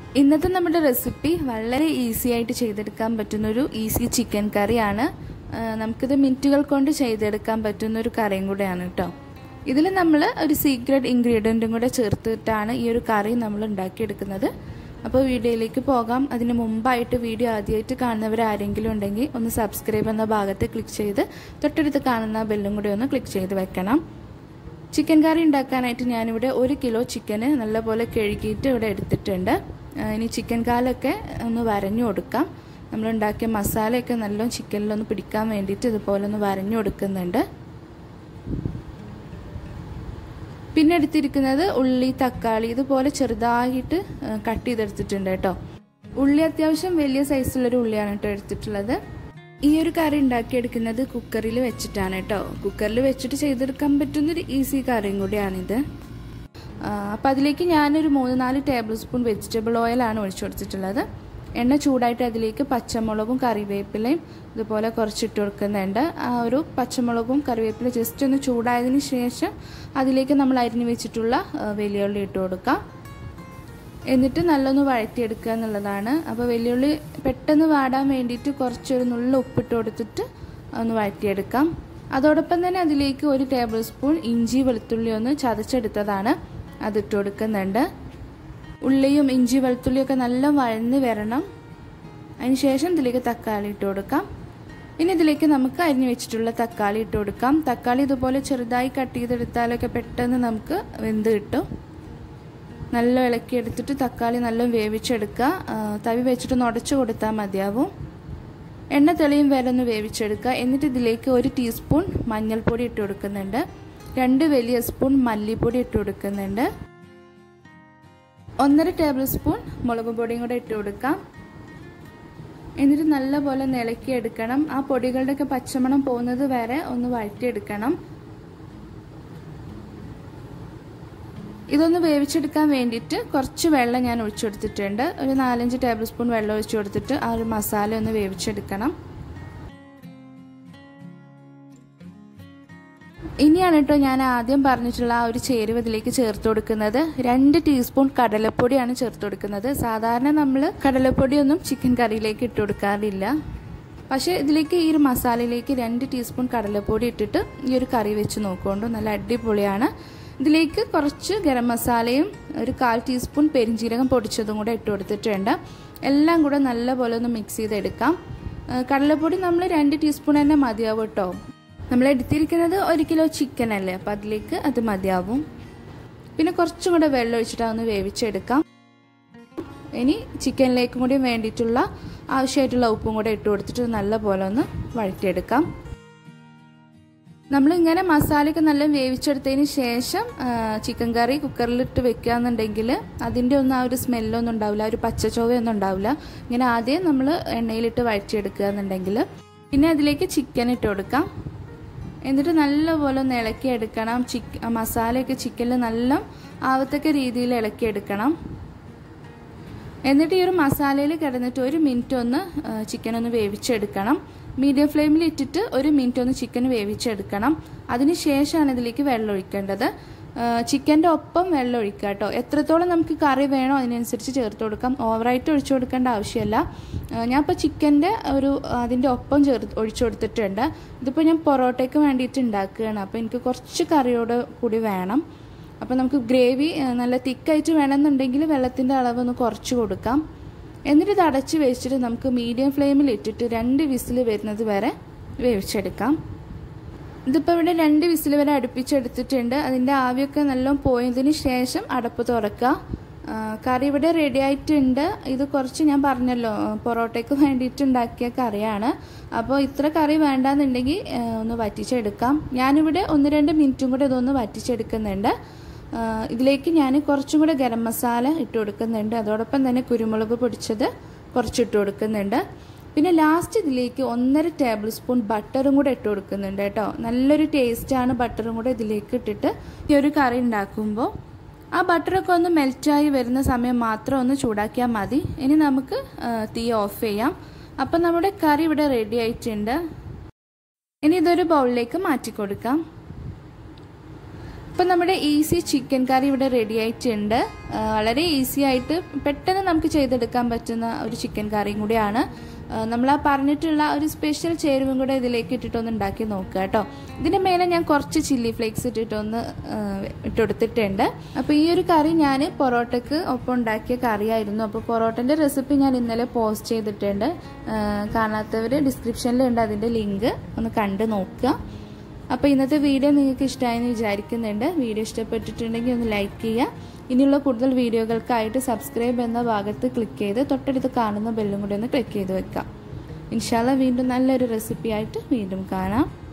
ഇന്നത്തെ നമ്മുടെ റെസിപ്പി വളരെ ഈസി ആയിട്ട് ചെയ്തെടുക്കാൻ പറ്റുന്നൊരു ഈസി ചിക്കൻ കറിയാണ് ആ, നമുക്കിത് മിനിറ്റുകൾ കൊണ്ട് ചെയ്തെടുക്കാൻ പറ്റുന്ന ഒരു കറിയും കൂടെയാണ് കേട്ടോ ഇതിൽ നമ്മൾ ഒരു സീക്രട്ട് ഇൻഗ്രീഡിയൻറ്റും കൂടെ ചേർത്തിട്ടാണ് ഈ ഒരു കറി നമ്മൾ ഉണ്ടാക്കിയെടുക്കുന്നത് അപ്പോൾ വീഡിയോയിലേക്ക് പോകാം അതിന് മുമ്പായിട്ട് വീഡിയോ ആദ്യമായിട്ട് കാണുന്നവർ ആരെങ്കിലും ഉണ്ടെങ്കിൽ ഒന്ന് സബ്സ്ക്രൈബ് എന്ന ഭാഗത്ത് ക്ലിക്ക് ചെയ്ത് തൊട്ടടുത്ത് കാണുന്ന ബെല്ലും കൂടി ഒന്ന് ക്ലിക്ക് ചെയ്ത് വെക്കണം ചിക്കൻ കറി ഉണ്ടാക്കാനായിട്ട് ഞാനിവിടെ ഒരു കിലോ ചിക്കന് നല്ലപോലെ കഴുകിയിട്ട് ഇവിടെ എടുത്തിട്ടുണ്ട് ആ, ഇനി ചിക്കൻ കാലൊക്കെ ഒന്ന് വരഞ്ഞു കൊടുക്കാം നമ്മൾ ഉണ്ടാക്കിയ മസാലയൊക്കെ നല്ലോണം ചിക്കനിലൊന്ന് പിടിക്കാൻ വേണ്ടിയിട്ട് ഇതുപോലെ ഒന്ന് വരഞ്ഞു കൊടുക്കുന്നുണ്ട് പിന്നെ എടുത്തിരിക്കുന്നത് ഉള്ളി തക്കാളി ഇതുപോലെ ചെറുതായിട്ട് കട്ട് ചെയ്തെടുത്തിട്ടുണ്ട് കേട്ടോ ഉള്ളി അത്യാവശ്യം വലിയ സൈസിലൊരു ഉള്ളിയാണ് കേട്ടോ എടുത്തിട്ടുള്ളത് ഈ ഒരു കറി ഉണ്ടാക്കിയെടുക്കുന്നത് കുക്കറിൽ വെച്ചിട്ടാണ് കേട്ടോ കുക്കറിൽ വെച്ചിട്ട് ചെയ്തെടുക്കാൻ പറ്റുന്നൊരു ഈസി കറിയും കൂടിയാണിത് അപ്പം അതിലേക്ക് ഞാനൊരു മൂന്ന് നാല് ടേബിൾ സ്പൂൺ വെജിറ്റബിൾ ഓയിലാണ് ഒഴിച്ചു കൊടുത്തിട്ടുള്ളത് എണ്ണ ചൂടായിട്ട് അതിലേക്ക് പച്ചമുളകും കറിവേപ്പിലയും ഇതുപോലെ കുറച്ചിട്ട് കൊടുക്കുന്നുണ്ട് ആ ഒരു പച്ചമുളകും കറിവേപ്പില ജസ്റ്റ് ഒന്ന് ചൂടായതിന് ശേഷം അതിലേക്ക് നമ്മൾ അരിഞ്ഞു വെച്ചിട്ടുള്ള വലിയുള്ളി ഇട്ട് കൊടുക്കാം എന്നിട്ട് നല്ലൊന്ന് വഴറ്റിയെടുക്കുക എന്നുള്ളതാണ് അപ്പോൾ വെല്ലുള്ളി പെട്ടെന്ന് വാടാൻ വേണ്ടിയിട്ട് കുറച്ചൊരു നുള്ള ഉപ്പിട്ട് കൊടുത്തിട്ട് ഒന്ന് വഴറ്റിയെടുക്കാം അതോടൊപ്പം തന്നെ അതിലേക്ക് ഒരു ടേബിൾ സ്പൂൺ ഇഞ്ചി വെളുത്തുള്ളി ഒന്ന് ചതച്ചെടുത്തതാണ് അതിട്ട് കൊടുക്കുന്നുണ്ട് ഉള്ളിയും ഇഞ്ചി വെളുത്തുള്ളിയൊക്കെ നല്ല വഴന്ന് വരണം അതിനുശേഷം ഇതിലേക്ക് തക്കാളി ഇട്ട് കൊടുക്കാം ഇനി ഇതിലേക്ക് നമുക്ക് അരിഞ്ഞു വെച്ചിട്ടുള്ള തക്കാളി ഇട്ട് കൊടുക്കാം തക്കാളി ഇതുപോലെ ചെറുതായി കട്ട് ചെയ്തെടുത്താലൊക്കെ പെട്ടെന്ന് നമുക്ക് വെന്ത് കിട്ടും നല്ല ഇളക്കി എടുത്തിട്ട് തക്കാളി നല്ല വേവിച്ചെടുക്കുക തവി വെച്ചിട്ട് നുടച്ചു കൊടുത്താൽ മതിയാവും എണ്ണ തെളിയും വരെ ഒന്ന് വേവിച്ചെടുക്കുക എന്നിട്ട് ഇതിലേക്ക് ഒരു ടീസ്പൂൺ മഞ്ഞൾപ്പൊടി ഇട്ട് കൊടുക്കുന്നുണ്ട് രണ്ട് വലിയ സ്പൂൺ മല്ലിപ്പൊടി ഇട്ട് കൊടുക്കുന്നുണ്ട് ഒന്നര ടേബിൾ സ്പൂൺ മുളക് പൊടിയും കൂടെ ഇട്ട് കൊടുക്കാം എന്നിട്ട് നല്ലപോലെ നിളക്കി എടുക്കണം ആ പൊടികളുടെയൊക്കെ പച്ചമണം പോകുന്നത് വരെ ഒന്ന് വഴറ്റിയെടുക്കണം ഇതൊന്ന് വേവിച്ചെടുക്കാൻ വേണ്ടിയിട്ട് കുറച്ച് വെള്ളം ഞാൻ ഒഴിച്ചു കൊടുത്തിട്ടുണ്ട് ഒരു നാലഞ്ച് ടേബിൾ സ്പൂൺ വെള്ളം ഒഴിച്ചു കൊടുത്തിട്ട് ആ ഒരു മസാല ഒന്ന് വേവിച്ചെടുക്കണം ഇനിയാണ് കേട്ടോ ഞാൻ ആദ്യം പറഞ്ഞിട്ടുള്ള ആ ഒരു ചേരുവ ഇതിലേക്ക് ചേർത്ത് കൊടുക്കുന്നത് രണ്ട് ടീസ്പൂൺ കടലപ്പൊടിയാണ് ചേർത്ത് കൊടുക്കുന്നത് സാധാരണ നമ്മൾ കടലപ്പൊടിയൊന്നും ചിക്കൻ കറിയിലേക്ക് ഇട്ട് കൊടുക്കാറില്ല പക്ഷേ ഇതിലേക്ക് ഈ ഒരു മസാലയിലേക്ക് രണ്ട് ടീസ്പൂൺ കടലപ്പൊടി ഇട്ടിട്ട് ഈ ഒരു കറി വെച്ച് നോക്കുകൊണ്ടു നല്ല അടിപൊളിയാണ് ഇതിലേക്ക് കുറച്ച് ഗരം മസാലയും ഒരു കാൽ ടീസ്പൂൺ പെരിഞ്ചീരകം പൊടിച്ചതും കൂടെ ഇട്ട് കൊടുത്തിട്ടുണ്ട് എല്ലാം കൂടെ നല്ലപോലെ ഒന്ന് മിക്സ് ചെയ്തെടുക്കാം കടലപ്പൊടി നമ്മൾ രണ്ട് ടീസ്പൂൺ തന്നെ മതിയാവും കേട്ടോ നമ്മൾ എടുത്തിരിക്കുന്നത് ഒരു കിലോ ചിക്കൻ അല്ലേ അപ്പം അതിലേക്ക് അത് മതിയാവും പിന്നെ കുറച്ചും കൂടെ വെള്ളം ഒഴിച്ചിട്ട് ഒന്ന് വേവിച്ചെടുക്കാം ഇനി ചിക്കനിലേക്കും കൂടി വേണ്ടിയിട്ടുള്ള ആവശ്യമായിട്ടുള്ള ഉപ്പും കൂടെ ഇട്ട് കൊടുത്തിട്ട് നല്ലപോലെ ഒന്ന് വഴറ്റിയെടുക്കാം നമ്മളിങ്ങനെ മസാലയൊക്കെ നല്ല വേവിച്ചെടുത്തതിന് ശേഷം ചിക്കൻ കറി കുക്കറിലിട്ട് വെക്കുകയെന്നുണ്ടെങ്കിൽ അതിൻ്റെ ഒന്നും ആ ഒരു സ്മെല്ലൊന്നും ഉണ്ടാവില്ല ഒരു പച്ചച്ചോവയൊന്നും ഉണ്ടാവില്ല ഇങ്ങനെ ആദ്യം നമ്മൾ എണ്ണയിലിട്ട് വഴറ്റിയെടുക്കുക എന്നുണ്ടെങ്കിൽ പിന്നെ അതിലേക്ക് ചിക്കൻ ഇട്ട് കൊടുക്കാം എന്നിട്ട് നല്ലപോലെ ഒന്ന് ഇളക്കിയെടുക്കണം ചിക്ക മസാലയൊക്കെ ചിക്കനിൽ നല്ല ആവത്തക്ക രീതിയിൽ ഇളക്കിയെടുക്കണം എന്നിട്ട് ഈ ഒരു മസാലയിൽ കിടന്നിട്ട് ഒരു മിനിറ്റ് ഒന്ന് ചിക്കൻ ഒന്ന് വേവിച്ചെടുക്കണം മീഡിയം ഫ്ലെയിമിൽ ഇട്ടിട്ട് ഒരു മിനിറ്റ് ഒന്ന് ചിക്കൻ വേവിച്ചെടുക്കണം അതിന് ശേഷമാണ് ഇതിലേക്ക് വെള്ളം ഒഴിക്കേണ്ടത് ചിക്കൻ്റെ ഒപ്പം വെള്ളം ഒഴിക്കുക കേട്ടോ എത്രത്തോളം നമുക്ക് കറി വേണോ അതിനനുസരിച്ച് ചേർത്ത് കൊടുക്കാം ഓവറായിട്ട് ഒഴിച്ചു കൊടുക്കേണ്ട ആവശ്യമില്ല ഞാൻ ഇപ്പോൾ ചിക്കൻ്റെ ഒരു അതിൻ്റെ ഒപ്പം ചേർത്ത് ഒഴിച്ചു കൊടുത്തിട്ടുണ്ട് ഇതിപ്പോൾ ഞാൻ പൊറോട്ടയ്ക്ക് വേണ്ടിയിട്ട് ഉണ്ടാക്കുകയാണ് അപ്പോൾ എനിക്ക് കുറച്ച് കറിയോട് കൂടി വേണം അപ്പോൾ നമുക്ക് ഗ്രേവി നല്ല തിക്കായിട്ട് വേണമെന്നുണ്ടെങ്കിൽ വെള്ളത്തിൻ്റെ അളവ് ഒന്ന് കുറച്ച് കൊടുക്കാം എന്നിട്ട് ഇത് അടച്ച് വെച്ചിട്ട് നമുക്ക് മീഡിയം ഫ്ലെയിമിൽ ഇട്ടിട്ട് രണ്ട് വിസിൽ വരുന്നത് വരെ വേവിച്ചെടുക്കാം ഇതിപ്പോൾ ഇവിടെ രണ്ട് വിസിൽ വരെ അടുപ്പിച്ചെടുത്തിട്ടുണ്ട് അതിൻ്റെ ആവിയൊക്കെ നല്ലോണം പോയതിന് ശേഷം അടപ്പ് തുറക്കുക കറി ഇവിടെ റെഡി ആയിട്ടുണ്ട് ഇത് കുറച്ച് ഞാൻ പറഞ്ഞല്ലോ പൊറോട്ടയ്ക്ക് വേണ്ടിയിട്ട് ഉണ്ടാക്കിയ കറിയാണ് അപ്പോൾ ഇത്ര കറി വേണ്ടാന്നുണ്ടെങ്കിൽ ഒന്ന് വറ്റിച്ചെടുക്കാം ഞാനിവിടെ ഒന്ന് രണ്ട് മിനിറ്റും കൂടെ ഇതൊന്ന് വറ്റിച്ചെടുക്കുന്നുണ്ട് ഇതിലേക്ക് ഞാൻ കുറച്ചും കൂടെ ഗരം മസാല ഇട്ട് കൊടുക്കുന്നുണ്ട് അതോടൊപ്പം തന്നെ കുരുമുളക് പൊടിച്ചത് കുറച്ചിട്ട് കൊടുക്കുന്നുണ്ട് പിന്നെ ലാസ്റ്റ് ഇതിലേക്ക് ഒന്നര ടേബിൾ സ്പൂൺ ബട്ടറും കൂടെ ഇട്ട് കൊടുക്കുന്നുണ്ട് കേട്ടോ നല്ലൊരു ടേസ്റ്റാണ് ബട്ടറും കൂടെ ഇതിലേക്ക് ഇട്ടിട്ട് ഈ ഒരു കറി ഉണ്ടാക്കുമ്പോൾ ആ ബട്ടറൊക്കെ ഒന്ന് മെൽറ്റായി വരുന്ന സമയം മാത്രം ഒന്ന് ചൂടാക്കിയാൽ മതി ഇനി നമുക്ക് തീ ഓഫ് ചെയ്യാം അപ്പം നമ്മുടെ കറി ഇവിടെ റെഡി ആയിട്ടുണ്ട് ഇനി ഇതൊരു ബൗളിലേക്ക് മാറ്റി കൊടുക്കാം അപ്പം നമ്മുടെ ഈസി ചിക്കൻ കറി ഇവിടെ റെഡി ആയിട്ടുണ്ട് ആ, വളരെ ഈസി ആയിട്ട് പെട്ടെന്ന് നമുക്ക് ചെയ്തെടുക്കാൻ പറ്റുന്ന ഒരു ചിക്കൻ കറിയും കൂടിയാണ് നമ്മൾ ആ പറഞ്ഞിട്ടുള്ള ഒരു സ്പെഷ്യൽ ചേരുവയും കൂടെ ഇതിലേക്ക് ഇട്ടിട്ടൊന്ന് ഉണ്ടാക്കി നോക്കുക കേട്ടോ ഇതിൻ്റെ മേലെ ഞാൻ കുറച്ച് ചില്ലി ഫ്ലേക്സ് ഇട്ടിട്ടൊന്ന് ആ, ഇട്ടെടുത്തിട്ടുണ്ട് അപ്പോൾ ഈ ഒരു കറി ഞാൻ പൊറോട്ടയ്ക്ക് ഒപ്പം ഉണ്ടാക്കിയ കറിയായിരുന്നു അപ്പോൾ പൊറോട്ടൻ്റെ റെസിപ്പി ഞാൻ ഇന്നലെ പോസ്റ്റ് ചെയ്തിട്ടുണ്ട് ആ, കാണാത്തവർ ഡിസ്ക്രിപ്ഷനിലുണ്ട് അതിൻ്റെ ലിങ്ക് ഒന്ന് കണ്ട് നോക്കുക അപ്പോൾ ഇന്നത്തെ വീഡിയോ നിങ്ങൾക്ക് ഇഷ്ടമായെന്ന് വിചാരിക്കുന്നുണ്ട് വീഡിയോ ഇഷ്ടപ്പെട്ടിട്ടുണ്ടെങ്കിൽ ഒന്ന് ലൈക്ക് ചെയ്യുക ഇനിയുള്ള കൂടുതൽ വീഡിയോകൾക്കായിട്ട് സബ്സ്ക്രൈബ് എന്ന ഭാഗത്ത് ക്ലിക്ക് ചെയ്ത് തൊട്ടടുത്ത് കാണുന്ന ബെല്ലും കൂടി ഒന്ന് ക്ലിക്ക് ചെയ്ത് വെക്കാം ഇൻഷാല്ല വീണ്ടും നല്ലൊരു റെസിപ്പി ആയിട്ട് വീണ്ടും കാണാം